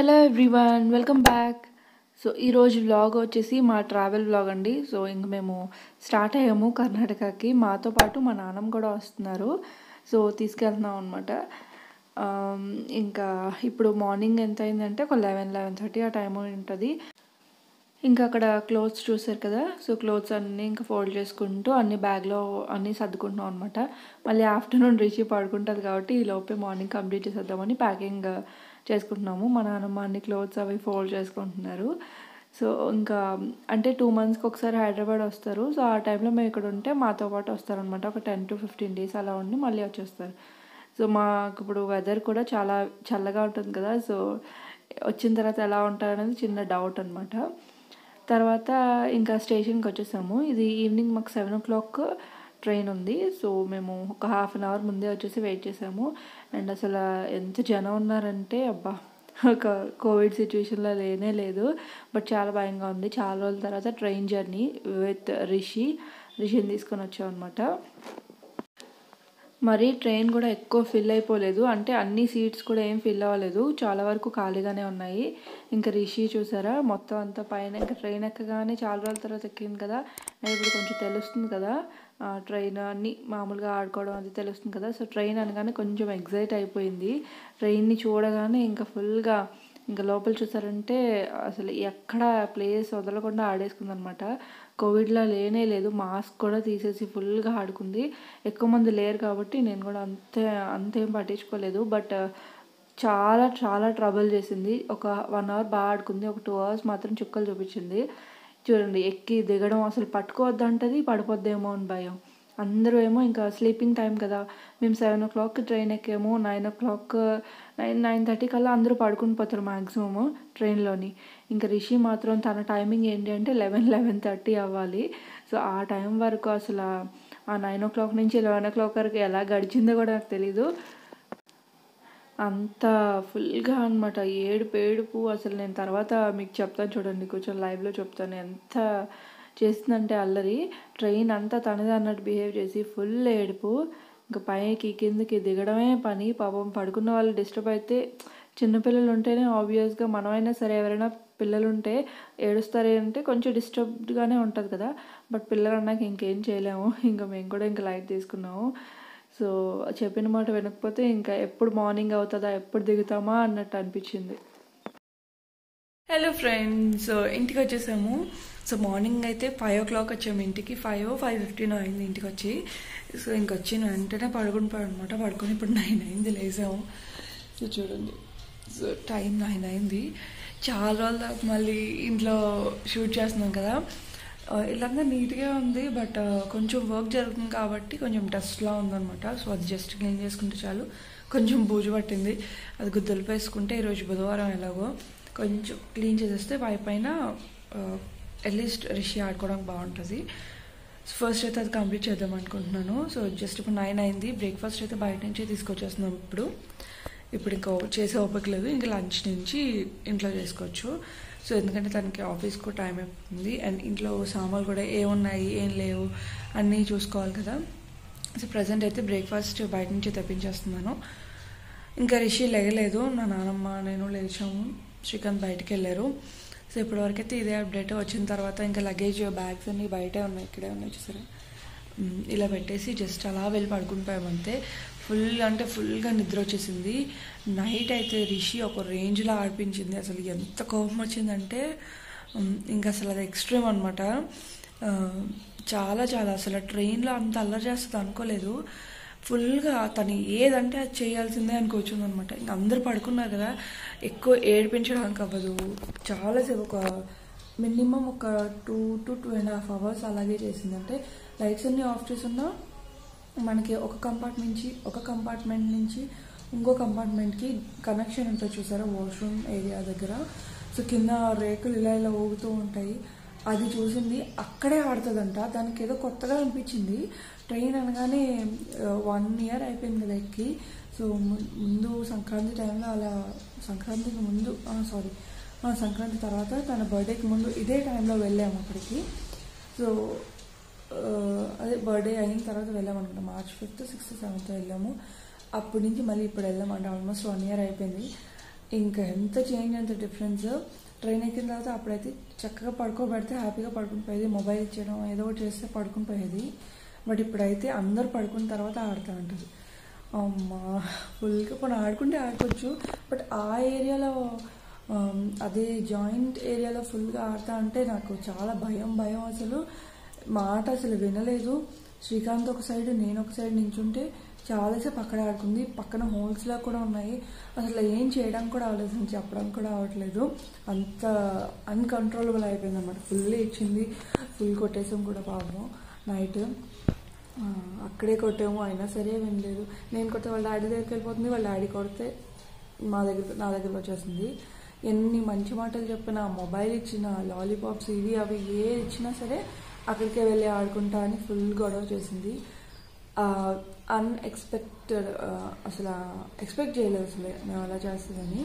hello everyone welcome back so ఈరోజు vlog వచ్చేసి మా ట్రావెల్ వ్లాగ్ అండి సో ఇంక మేము స్టార్ట్ అయ్యాము కర్ణాటకకి మాతో పాటు మా నాన్నమ్మ కూడా వస్తున్నారు సో తీసుకెళ్తున్నాం అనమాట ఇంకా ఇప్పుడు మార్నింగ్ ఎంత అయిందంటే ఒక లెవెన్ లెవెన్ థర్టీ ఆ టైం ఉంటుంది ఇంకా అక్కడ క్లోత్స్ చూసారు కదా సో క్లోత్స్ అన్నీ ఇంకా ఫోల్డ్ చేసుకుంటూ అన్ని బ్యాగ్లో అన్నీ సర్దుకుంటున్నాం అనమాట మళ్ళీ ఆఫ్టర్నూన్ రిచి పడుకుంటుంది కాబట్టి ఈ లోపే మార్నింగ్ కంప్లీట్ చేసేద్దామని ప్యాకింగ్ చేసుకుంటున్నాము మా నాన్నమ్మ అన్ని క్లోత్స్ అవి ఫోల్డ్ చేసుకుంటున్నారు సో ఇంకా అంటే టూ మంత్స్కి ఒకసారి హైదరాబాద్ వస్తారు సో ఆ టైంలో మేము ఇక్కడ ఉంటే మాతో పాటు వస్తారనమాట ఒక టెన్ టు ఫిఫ్టీన్ డేస్ అలా ఉండి మళ్ళీ వచ్చేస్తారు సో మాకు ఇప్పుడు వెదర్ కూడా చాలా చల్లగా ఉంటుంది కదా సో వచ్చిన తర్వాత ఎలా ఉంటారనేది చిన్న డౌట్ అనమాట తర్వాత ఇంకా స్టేషన్కి వచ్చేసాము ఇది ఈవినింగ్ మాకు సెవెన్ ఓ క్లాక్ ట్రైన్ ఉంది సో మేము ఒక హాఫ్ అన్ అవర్ ముందే వచ్చేసి వెయిట్ చేసాము అండ్ అసలు ఎంత జనం ఉన్నారంటే అబ్బా ఒక కోవిడ్ సిచ్యువేషన్లో లేనే లేదు బట్ చాలా భయంగా ఉంది చాలా రోజుల తర్వాత ట్రైన్ జర్నీ విత్ రిషి రిషిని తీసుకొని వచ్చాం అనమాట మరి ట్రైన్ కూడా ఎక్కువ ఫిల్ అయిపోలేదు అంటే అన్ని సీట్స్ కూడా ఏం ఫిల్ అవ్వలేదు చాలా వరకు ఖాళీగానే ఉన్నాయి ఇంకా రిషి చూసారా మొత్తం అంతా పైన ఇంకా ట్రైన్ ఎక్కగానే చాలా రోజుల తర్వాత ఎక్కింది కదా నాకు ఇప్పుడు కొంచెం తెలుస్తుంది కదా ట్రైన్ అన్ని మామూలుగా ఆడుకోవడం అది తెలుస్తుంది కదా సో ట్రైన్ అనగానే కొంచెం ఎగ్జైట్ అయిపోయింది ట్రైన్ని చూడగానే ఇంకా ఫుల్గా ఇంకా లోపల చూసారంటే అసలు ఎక్కడ ప్లేస్ వదలకుండా ఆడేసుకుంది అనమాట కోవిడ్లో లేనే లేదు మాస్క్ కూడా తీసేసి ఫుల్గా ఆడుకుంది ఎక్కువ మంది లేరు కాబట్టి నేను కూడా అంతే అంతేం పట్టించుకోలేదు బట్ చాలా చాలా ట్రబుల్ చేసింది ఒక వన్ అవర్ బాగా ఆడుకుంది ఒక టూ అవర్స్ మాత్రం చుక్కలు చూపించింది చూడండి ఎక్కి దిగడం అసలు పట్టుకోవద్దంటది పడిపోద్దేమో అని భయం అందరూ ఏమో ఇంకా స్లీపింగ్ టైం కదా మేము సెవెన్ ఓ క్లాక్ ట్రైన్ ఎక్కాము nine o'clock nine nine thirty కల్లా అందరూ పడుకుని పోతారు మ్యాక్సిమము ట్రైన్లోని ఇంకా రిషి మాత్రం తన టైమింగ్ ఏంటి అంటే లెవెన్ లెవెన్ థర్టీ అవ్వాలి సో ఆ టైం వరకు అసలు ఆ నైన్ ఓ క్లాక్ నుంచి లెవెన్ ఓ క్లాక్ వరకు ఎలా గడిచిందో కూడా నాకు తెలీదు అంత ఫుల్గా అనమాట ఏడుపు ఏడుపు అసలు నేను తర్వాత మీకు చెప్తాను చూడండి కొంచెం లైవ్లో చెప్తాను ఎంత చేస్తుందంటే అల్లరి ట్రైన్ అంతా తనదే అన్నట్టు బిహేవ్ చేసి ఫుల్ ఏడుపు ఇంకా పైకి కిందకి దిగడమే పని పాపం పడుకున్న వాళ్ళు డిస్టర్బ్ అయితే చిన్నపిల్లలు ఉంటేనే ఆబ్వియస్గా మనమైనా సరే ఎవరైనా పిల్లలు ఉంటే ఏడుస్తారే అంటే కొంచెం డిస్టర్బ్డ్గానే ఉంటుంది కదా బట్ పిల్లలు అన్నాక ఇంకేం చేయలేము ఇంకా మేము కూడా ఇంకా లైట్ తీసుకున్నాము సో చెప్పిన మాట వినకపోతే ఇంకా ఎప్పుడు మార్నింగ్ అవుతుందా ఎప్పుడు దిగుతామా అన్నట్టు అనిపించింది హలో ఫ్రెండ్స్ సో ఇంటికి వచ్చేసాము సో మార్నింగ్ అయితే ఫైవ్ ఓ క్లాక్ వచ్చాము ఇంటికి ఫైవ్ ఫైవ్ ఫిఫ్టీన్ అయింది ఇంటికి వచ్చి సో ఇంకొచ్చిన వెంటనే పడుకుని అనమాట పడుకొని ఇప్పుడు నైన్ అయింది లేసాము సో చూడండి సో టైం నైన్ అయింది చాలా రోజుల తర్వాత మళ్ళీ ఇంట్లో షూట్ చేస్తున్నాం కదా ఇలాగా నీట్గా ఉంది బట్ కొంచెం వర్క్ జరుగుతుంది కాబట్టి కొంచెం డస్ట్లా ఉందన్నమాట సో అది జస్ట్ క్లీన్ చేసుకుంటే చాలు కొంచెం బూజు పట్టింది అది గుద్దలు వేసుకుంటే ఈరోజు బుధవారం ఎలాగో కొంచెం క్లీన్ చేసేస్తే పై పైన అట్లీస్ట్ రిషి ఆడుకోవడానికి బాగుంటుంది ఫస్ట్ అయితే అది కంప్లీట్ చేద్దాం అనుకుంటున్నాను సో జస్ట్ ఇప్పుడు నైన్ అయింది బ్రేక్ఫాస్ట్ అయితే బయట నుంచే తీసుకొచ్చేస్తున్నాం ఇప్పుడు ఇప్పుడు ఇంకా చేసే ఓపిక లేదు ఇంకా లంచ్ నుంచి ఇంట్లో చేసుకోవచ్చు సో ఎందుకంటే తనకి ఆఫీస్కు టైం అయిపోతుంది అండ్ ఇంట్లో సామాన్లు కూడా ఏమున్నాయి ఏం లేవు అన్నీ చూసుకోవాలి కదా సో ప్రజెంట్ అయితే బ్రేక్ఫాస్ట్ బయట నుంచి తెప్పించేస్తున్నాను ఇంకా రిషి లేగలేదు నా నానమ్మ నేను లేచాము శ్రీకాంత్ బయటకు వెళ్ళారు సో ఇప్పటివరకు అయితే ఇదే అప్డేట్ వచ్చిన తర్వాత ఇంకా లగేజ్ బ్యాగ్స్ అన్నీ బయటే ఉన్నాయి ఇక్కడే ఉన్నాయి చూసారా ఇలా పెట్టేసి జస్ట్ అలా వెళ్ళి పడుకుని అంతే ఫుల్ అంటే ఫుల్గా నిద్ర వచ్చేసింది నైట్ అయితే రిషి ఒక రేంజ్లో ఆడిపించింది అసలు ఎంత కోపం వచ్చిందంటే ఇంకా అసలు అది ఎక్స్ట్రీమ్ అనమాట చాలా చాలా అసలు ట్రైన్లో అంత అల్లరి చేస్తుంది అనుకోలేదు ఫుల్గా తను ఏదంటే అది చేయాల్సిందే అని కూర్చుంది అనమాట ఇంకా అందరు పడుకున్నారు కదా ఎక్కువ ఏడిపించడానికి అవ్వదు చాలాసేపు ఒక మినిమం ఒక two to two and half hours అలాగే చేసింది అంటే లైట్స్ అన్నీ ఆఫ్ చేసున్నా మనకి ఒక కంపార్ట్మెంట్ నుంచి ఒక కంపార్ట్మెంట్ నుంచి ఇంకో కంపార్ట్మెంట్కి కనెక్షన్ ఉంటుంది చూసారా వాష్రూమ్ ఏరియా దగ్గర సో కింద రేకులు ఇలా ఇలా ఊగుతూ ఉంటాయి అది చూసింది అక్కడే ఆడుతుందంట దానికి ఏదో కొత్తగా అనిపించింది ట్రైన్ అనగానే వన్ ఇయర్ అయిపోయింది కదా ఎక్కి సో ముందు సంక్రాంతి టైంలో అలా సంక్రాంతికి ముందు సారీ సంక్రాంతి తర్వాత తన బర్త్డేకి ముందు ఇదే టైంలో వెళ్ళాము అక్కడికి సో అదే బర్త్డే అయిన తర్వాత వెళ్ళామన్నమాట మార్చ్ ఫిఫ్త్ సిక్స్త్ సెవెంత్ వెళ్ళాము అప్పటి నుంచి మళ్ళీ ఇప్పుడు వెళ్ళామంటే ఆల్మోస్ట్ వన్ ఇయర్ అయిపోయింది ఇంకా ఎంత చేంజ్ ఎంత డిఫరెన్స్ ట్రైన్ ఎక్కిన తర్వాత అప్పుడైతే చక్కగా పడుకోబెడితే హ్యాపీగా పడుకుని పోయేది మొబైల్ ఇచ్చేయడం ఏదో ఒకటి చేస్తే పడుకుని పోయేది బట్ ఇప్పుడైతే అందరు పడుకున్న తర్వాత ఆడుతూ ఉంటుంది అమ్మా ఫుల్గా కొన్ని ఆడుకుంటే ఆడుకోవచ్చు బట్ ఆ ఏరియాలో ఆమ్, అదే జాయింట్ ఏరియాలో ఫుల్గా ఆడతా అంటే నాకు చాలా భయం భయం అసలు మాట అసలు వినలేదు శ్రీకాంత్ ఒక సైడ్ నేను ఒక సైడ్ నించుంటే చాలాసేపు అక్కడ ఆడుకుంది పక్కన హోల్స్లా కూడా ఉన్నాయి అసలు ఏం చేయడానికి కూడా అవ్వలేదు అసలు చెప్పడానికి కూడా అవ్వట్లేదు అంత అన్కంట్రోలబుల్ అయిపోయింది అనమాట ఫుల్ ఇచ్చింది ఫుల్ కొట్టేసాం కూడా పాపం నైట్ ఆ, అక్కడే కొట్టాము అయినా సరే వినలేదు నేను కొడితే వాళ్ళ డాడీ దగ్గరికి వెళ్ళిపోతుంది వాళ్ళ డాడీ కొడితే మా దగ్గర నా దగ్గరికి వచ్చేస్తుంది ఎన్ని మంచి మాటలు చెప్పినా మొబైల్ ఇచ్చిన లాలీపాప్స్ ఇవి అవి ఏ ఇచ్చినా సరే అక్కడికే వెళ్ళి ఆడుకుంటా అని ఫుల్ గొడవ చేసింది అన్ఎక్స్పెక్టెడ్ అసలు ఎక్స్పెక్ట్ చేయలేదు అసలు మేము అలా చేస్తుందని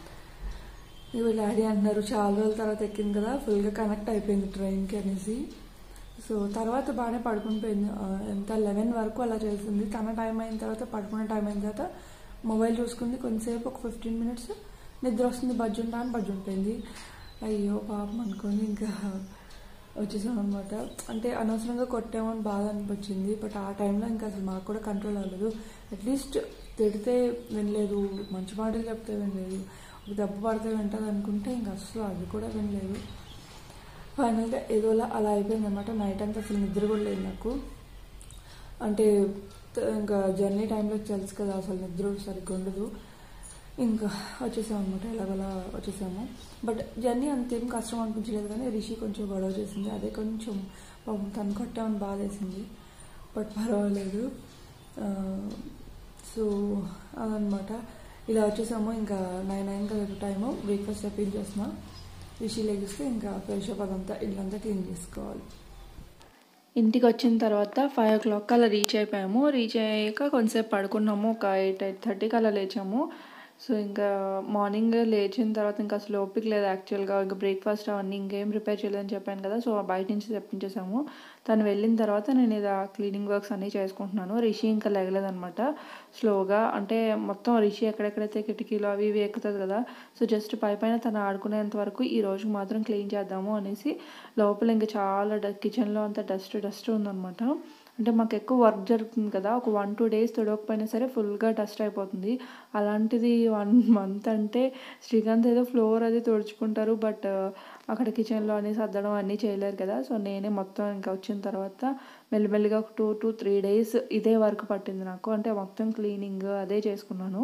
ఇవి డాడీ అంటున్నారు చాలా రోజుల తర్వాత ఎక్కింది కదా ఫుల్గా కనెక్ట్ అయిపోయింది ట్రైన్కి అనేసి సో తర్వాత బాగానే పడుకుని పోయింది ఆ, ఎంత లెవెన్ వరకు అలా చేసింది తన టైం అయిన తర్వాత పడుకునే టైం అయిన తర్వాత మొబైల్ చూసుకుంది కొంతసేపు ఒక ఫిఫ్టీన్ మినిట్స్ నిద్ర వస్తుంది బజ్జుంటా అని బజ్జుంపోయింది అయ్యో పాపం అనుకొని ఇంకా వచ్చేసాం అనమాట అంటే అనవసరంగా కొట్టామని బాధ అనిపించింది బట్ ఆ టైంలో ఇంకా అసలు మాకు కూడా కంట్రోల్ అవ్వలేదు అట్లీస్ట్ తిడితే వినలేదు మంచి మాటలు చెప్తే వినలేదు ఒక దెబ్బ పడితే వింటుంది అనుకుంటే ఇంకా అసలు అది కూడా వినలేదు ఫైనల్గా ఏదోలా అలా అయిపోయింది అనమాట నైట్ అంతా అసలు నిద్ర కూడా లేదు నాకు అంటే త- ఇంకా జర్నీ టైంలో తెలుసు కదా అసలు నిద్ర సరిగ్గా ఉండదు ఇంకా వచ్చేసాం అనమాట ఎలాగోలా వచ్చేసాము బట్ జర్నీ అంతేం కష్టం అనిపించలేదు కానీ రిషి కొంచెం గొడవ చేసింది అదే కొంచెం పాపం తను కొట్టామని బాధ వేసింది బట్ పర్వాలేదు ఆ, సో అదనమాట ఇలా వచ్చేసాము ఇంకా నైన్ నైన్ కదా టైము బ్రేక్ఫాస్ట్ చేస్తున్నా రిషి లెగిస్తే ఇంకా ఫ్రెష్ అప్ అదంతా ఇల్లంతా క్లీన్ చేసుకోవాలి ఇంటికి వచ్చిన తర్వాత ఫైవ్ ఓ క్లాక్ అలా రీచ్ అయిపోయాము రీచ్ అయ్యాక కొంతసేపు పడుకున్నాము ఒక ఎయిట్ ఎయిట్ థర్టీకి అలా లేచాము సో ఇంకా మార్నింగ్ లేచిన తర్వాత ఇంకా అసలు ఓపిక లేదు యాక్చువల్గా ఇంకా బ్రేక్ఫాస్ట్ అవన్నీ ఇంకేం ప్రిపేర్ చేయలేదని చెప్పాను కదా సో బయట నుంచి తెప్పించేసాము తను వెళ్ళిన తర్వాత నేను ఇలా క్లీనింగ్ వర్క్స్ అన్నీ చేసుకుంటున్నాను రిషి ఇంకా లేగలేదనమాట స్లోగా అంటే మొత్తం రిషి ఎక్కడెక్కడైతే కిటికీలు అవి ఇవి ఎక్కుతుంది కదా సో జస్ట్ పై పైన తను ఆడుకునేంత వరకు ఈ రోజు మాత్రం క్లీన్ చేద్దాము అనేసి లోపల ఇంకా చాలా డ కిచెన్లో అంతా డస్ట్ డస్ట్ ఉందన్నమాట అంటే మాకు ఎక్కువ వర్క్ జరుగుతుంది కదా ఒక వన్ టూ డేస్ తొడవకపోయినా సరే ఫుల్గా డస్ట్ అయిపోతుంది అలాంటిది వన్ మంత్ అంటే శ్రీకాంత్ ఏదో ఫ్లోర్ అది తుడుచుకుంటారు బట్ అక్కడ కిచెన్లో అన్ని సర్దడం అన్నీ చేయలేరు కదా సో నేనే మొత్తం ఇంకా వచ్చిన తర్వాత మెల్లిమెల్లిగా ఒక టూ టు త్రీ డేస్ ఇదే వర్క్ పట్టింది నాకు అంటే మొత్తం క్లీనింగ్ అదే చేసుకున్నాను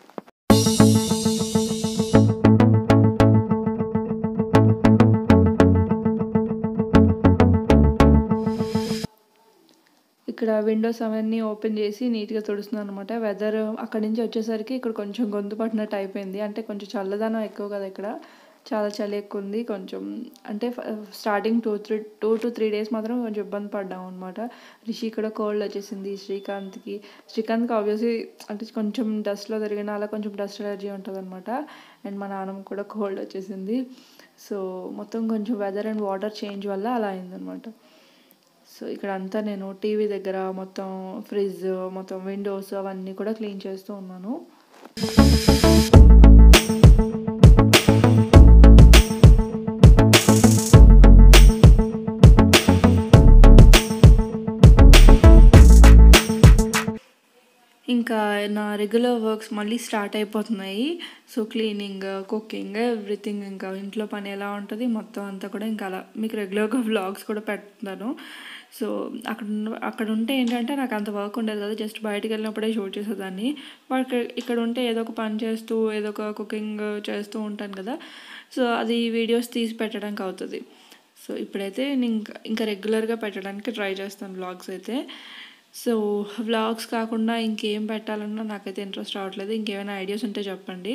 ఇక్కడ విండోస్ అవన్నీ ఓపెన్ చేసి నీట్గా తుడుస్తున్నాను అనమాట వెదర్ అక్కడి నుంచి వచ్చేసరికి ఇక్కడ కొంచెం గొంతు పట్టినట్టు అయిపోయింది అంటే కొంచెం చల్లదనం ఎక్కువ కదా ఇక్కడ చాలా చలి ఎక్కువ ఉంది కొంచెం అంటే starting two three two to three days మాత్రం కొంచెం ఇబ్బంది పడ్డాం అనమాట రిషి ఇక్కడ కోల్డ్ వచ్చేసింది శ్రీకాంత్కి శ్రీకాంత్కి ఆబ్వియస్లీ అంటే కొంచెం డస్ట్లో తిరిగిన అలా కొంచెం డస్ట్ ఎలర్జీ ఉంటుంది అనమాట అండ్ మా నాన్నమ్మ కూడా కోల్డ్ వచ్చేసింది సో మొత్తం కొంచెం వెదర్ అండ్ వాటర్ చేంజ్ వల్ల అలా అయిందనమాట సో ఇక్కడ అంతా నేను టీవీ దగ్గర మొత్తం ఫ్రిడ్జ్ మొత్తం విండోస్ అవన్నీ కూడా క్లీన్ చేస్తూ ఉన్నాను ఇంకా నా రెగ్యులర్ వర్క్స్ మళ్ళీ స్టార్ట్ అయిపోతున్నాయి సో క్లీనింగ్ కుకింగ్ ఎవ్రీథింగ్ ఇంకా ఇంట్లో పని ఎలా ఉంటుంది మొత్తం అంతా కూడా ఇంకా అలా మీకు రెగ్యులర్గా వ్లాగ్స్ కూడా పెడుతున్నాను సో అక్కడ ఉన్న- అక్కడ ఉంటే ఏంటంటే నాకు అంత వర్క్ ఉండేది కదా జస్ట్ బయటికి వెళ్ళినప్పుడే షూట్ చేసేదాన్ని బట్ ఇక్కడ ఉంటే ఏదో ఒక పని చేస్తూ ఏదో ఒక కుకింగ్ చేస్తూ ఉంటాను కదా సో అది వీడియోస్ తీసి పెట్టడానికి అవుతుంది సో ఇప్పుడైతే నేను ఇంకా ఇంకా రెగ్యులర్గా పెట్టడానికి ట్రై చేస్తాను వ్లాగ్స్ అయితే సో వ్లాగ్స్ కాకుండా ఇంకేం పెట్టాలన్నా నాకైతే ఇంట్రెస్ట్ రావట్లేదు ఇంకేమైనా ఐడియాస్ ఉంటే చెప్పండి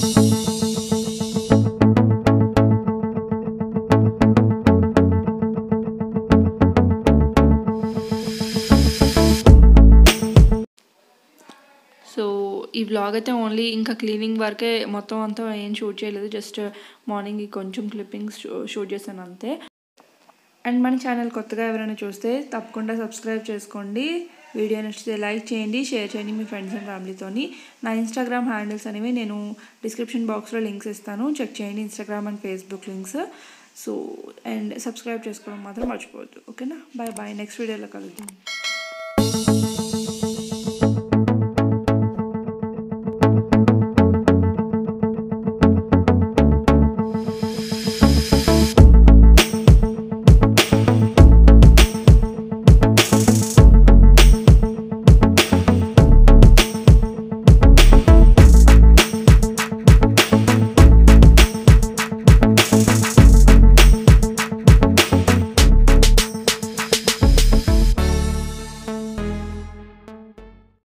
సో ఈ వ్లాగ్ అయితే ఓన్లీ ఇంకా క్లీనింగ్ వరకే మొత్తం అంతా ఏం షూట్ చేయలేదు జస్ట్ మార్నింగ్ కొంచెం క్లిప్పింగ్స్ షూట్ చేశాను అంతే అండ్ మన ఛానల్ కొత్తగా ఎవరైనా చూస్తే తప్పకుండా సబ్స్క్రైబ్ చేసుకోండి వీడియో నచ్చితే లైక్ చేయండి షేర్ చేయండి మీ ఫ్రెండ్స్ అండ్ ఫ్యామిలీతోని నా ఇన్స్టాగ్రామ్ హ్యాండిల్స్ అనేవి నేను డిస్క్రిప్షన్ బాక్స్లో లింక్స్ ఇస్తాను చెక్ చేయండి Instagram and Facebook links so and subscribe చేసుకోవడం మాత్రం మర్చిపోవద్దు ఓకేనా బాయ్ బాయ్ నెక్స్ట్ వీడియోలో కలుద్దాం